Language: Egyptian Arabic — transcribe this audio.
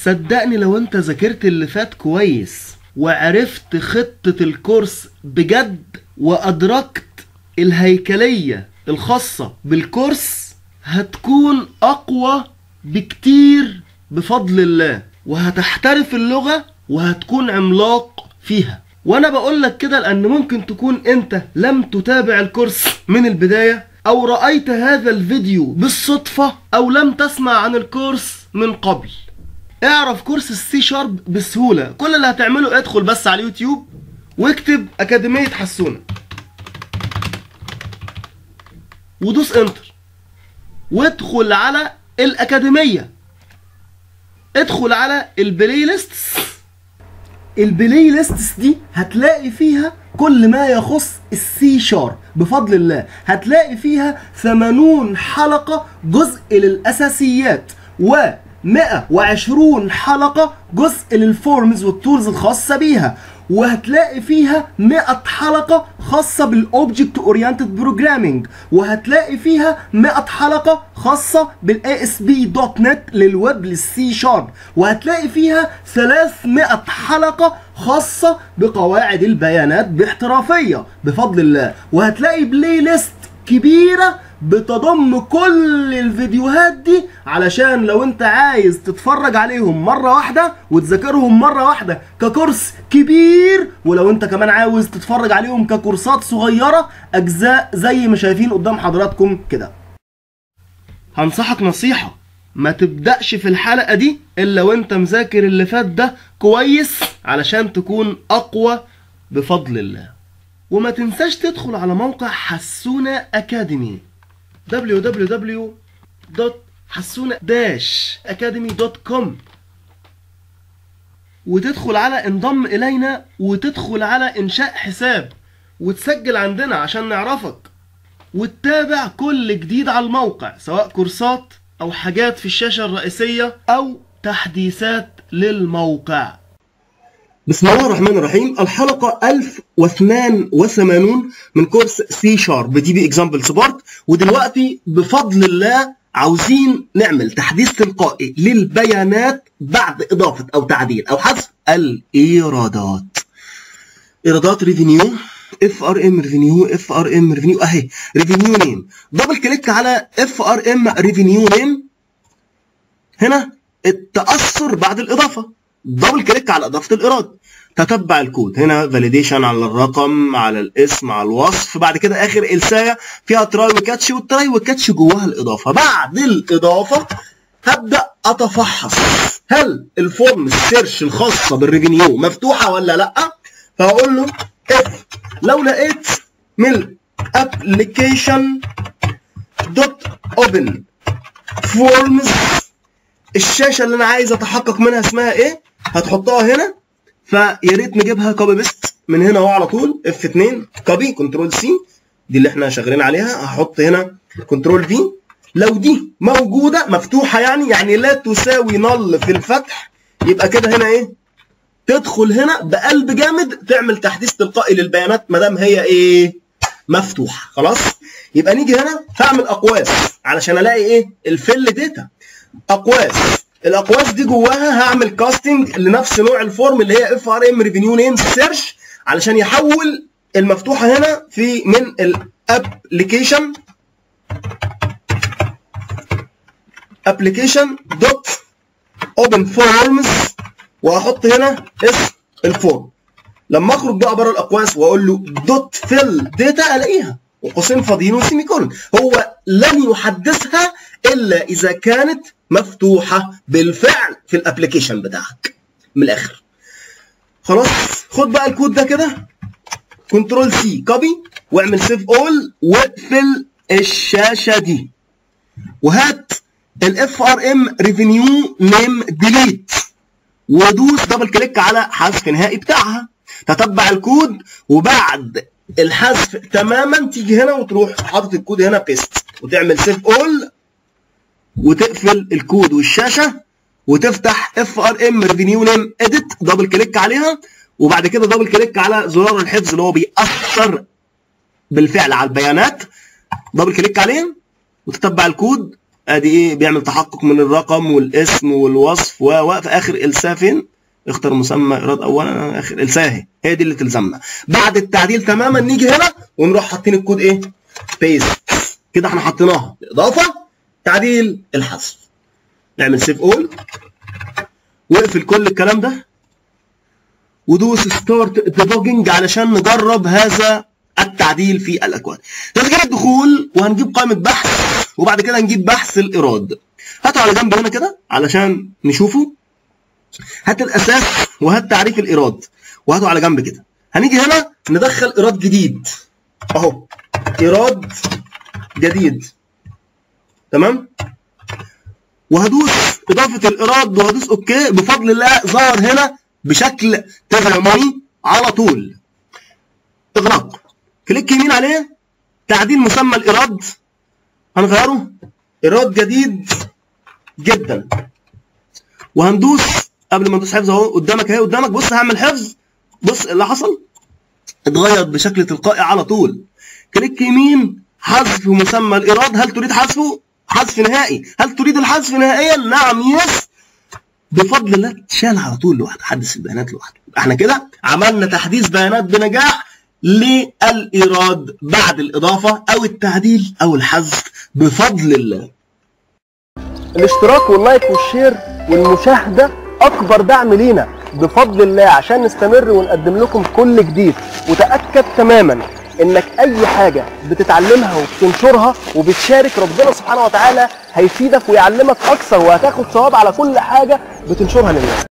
صدقني لو انت ذاكرت اللي فات كويس وعرفت خطة الكورس بجد وأدركت الهيكلية الخاصة بالكورس هتكون أقوى بكتير بفضل الله وهتحترف اللغة وهتكون عملاق فيها وانا بقول لك كده لان ممكن تكون انت لم تتابع الكورس من البداية او رأيت هذا الفيديو بالصدفة او لم تسمع عن الكورس من قبل اعرف كورس السي شارب بسهولة كل اللي هتعمله ادخل بس على اليوتيوب واكتب اكاديمية حسونة ودوس انتر وادخل على الاكاديمية ادخل على البلاي ليست البلاي ليستس دي هتلاقي فيها كل ما يخص السي شارب بفضل الله هتلاقي فيها 80 حلقة جزء للأساسيات و 120 حلقة جزء للفورمز والتولز الخاصة بيها وهتلاقي فيها 100 حلقة خاصة بالاوبجكت اورينتد بروجرامينج وهتلاقي فيها 100 حلقة خاصة بالاي اس بي دوت نت للويب للسي شارب وهتلاقي فيها 300 حلقة خاصة بقواعد البيانات باحترافية بفضل الله وهتلاقي بلاي ليست كبيرة بتضم كل الفيديوهات دي علشان لو انت عايز تتفرج عليهم مرة واحدة وتذاكرهم مرة واحدة ككورس كبير ولو انت كمان عاوز تتفرج عليهم ككورسات صغيرة اجزاء زي ما شايفين قدام حضراتكم كده هنصحك نصيحة ما تبدأش في الحلقة دي الا وانت مذاكر اللي فات ده كويس علشان تكون اقوى بفضل الله وما تنساش تدخل على موقع حسونة أكاديمي www.حسونة-academy.com وتدخل على انضم إلينا وتدخل على إنشاء حساب وتسجل عندنا عشان نعرفك وتتابع كل جديد على الموقع سواء كورسات أو حاجات في الشاشة الرئيسية أو تحديثات للموقع بسم الله الرحمن الرحيم الحلقة 1082 من كورس سي شارب دي بي اكزامبل سبورت ودلوقتي بفضل الله عاوزين نعمل تحديث تلقائي للبيانات بعد اضافة او تعديل او حذف الايرادات ايرادات ريفينيو اف ار ام ريفينيو اف ار ام ريفينيو اهي ريفينيو نيم دبل كليك على اف ار ام ريفينيو نيم هنا التأثر بعد الإضافة دبل كليك على اضافه الايراد تتبع الكود هنا فاليديشن على الرقم على الاسم على الوصف بعد كده اخر السايه فيها تراي وكاتش والتراي وكاتش جواها الاضافه بعد الاضافه هبدا اتفحص هل الفورم السيرش الخاصه بالريفينيو مفتوحه ولا لا فهقول له اف لو لقيت من ابلكيشن دوت اوبن فورمز الشاشه اللي انا عايز اتحقق منها اسمها ايه هتحطها هنا فيا ريت نجيبها كوبي بيست من هنا اهو على طول اف 2 كوبي كنترول سي دي اللي احنا شغالين عليها هحط هنا كنترول في لو دي موجوده مفتوحه يعني يعني لا تساوي نل في الفتح يبقى كده هنا ايه تدخل هنا بقلب جامد تعمل تحديث تلقائي للبيانات ما دام هي ايه مفتوحه خلاص يبقى نيجي هنا هعمل اقواس علشان الاقي ايه الفيل داتا اقواس الاقواس دي جواها هعمل كاستنج لنفس نوع الفورم اللي هي اف ار ام ريفينيو نيم سيرش علشان يحول المفتوحه هنا في من الابلكيشن ابلكيشن دوت اوبن فورمز وهحط هنا اسم الفورم لما اخرج بقى بره الاقواس واقول له دوت فيل داتا الاقيها وقوسين فاضيين وسيمي كولن هو لن يحدثها الا اذا كانت مفتوحه بالفعل في الابلكيشن بتاعك من الاخر خلاص خد بقى الكود ده كده كنترول سي كوبي واعمل سيف اول واقفل الشاشه دي وهات الاف ار ام ريفينيو نيم ديليت ودوس دبل كليك على حذف نهائي بتاعها تتبع الكود وبعد الحذف تماما تيجي هنا وتروح حاطط الكود هنا بيست وتعمل سيف اول وتقفل الكود والشاشه وتفتح اف ار ام ريفينيو نيم اديت دبل كليك عليها وبعد كده دبل كليك على زرار الحفظ اللي هو بيأثر بالفعل على البيانات دبل كليك عليه وتتبع الكود ادي ايه بيعمل تحقق من الرقم والاسم والوصف و و في اخر السا فين اختر مسمى ايراد اولا اخر السا اهي هي دي اللي تلزمنا بعد التعديل تماما نيجي هنا ونروح حاطين الكود ايه بيست كده احنا حطيناها اضافه تعديل الحذف نعمل سيف اول واقفل كل الكلام ده ودوس ستارت ديبوجنج علشان نجرب هذا التعديل في الاكواد تسجيل الدخول وهنجيب قائمه بحث وبعد كده نجيب بحث الايراد هاتوا على جنب هنا كده علشان نشوفه هات الاساس وهات تعريف الايراد وهاتوا على جنب كده هنيجي هنا ندخل ايراد جديد اهو ايراد جديد تمام وهدوس اضافه الايراد وهدوس اوكي بفضل الله ظهر هنا بشكل تزامني على طول اغلاق كليك يمين عليه تعديل مسمى الايراد هنغيره ايراد جديد جدا وهندوس قبل ما ندوس حفظ اهو قدامك اهي قدامك بص هعمل حفظ بص اللي حصل اتغير بشكل تلقائي على طول كليك يمين حذف مسمى الايراد هل تريد حذفه حذف نهائي هل تريد الحذف نهائيا نعم يس بفضل الله اتشال على طول لوحده حدث البيانات لوحده احنا كده عملنا تحديث بيانات بنجاح للايراد بعد الاضافه او التعديل او الحذف بفضل الله الاشتراك واللايك والشير والمشاهدة أكبر دعم لينا بفضل الله عشان نستمر ونقدم لكم كل جديد وتأكد تماما إنك أي حاجة بتتعلمها وبتنشرها وبتشارك ربنا سبحانه وتعالى هيفيدك ويعلمك أكثر وهتاخد ثواب على كل حاجة بتنشرها للناس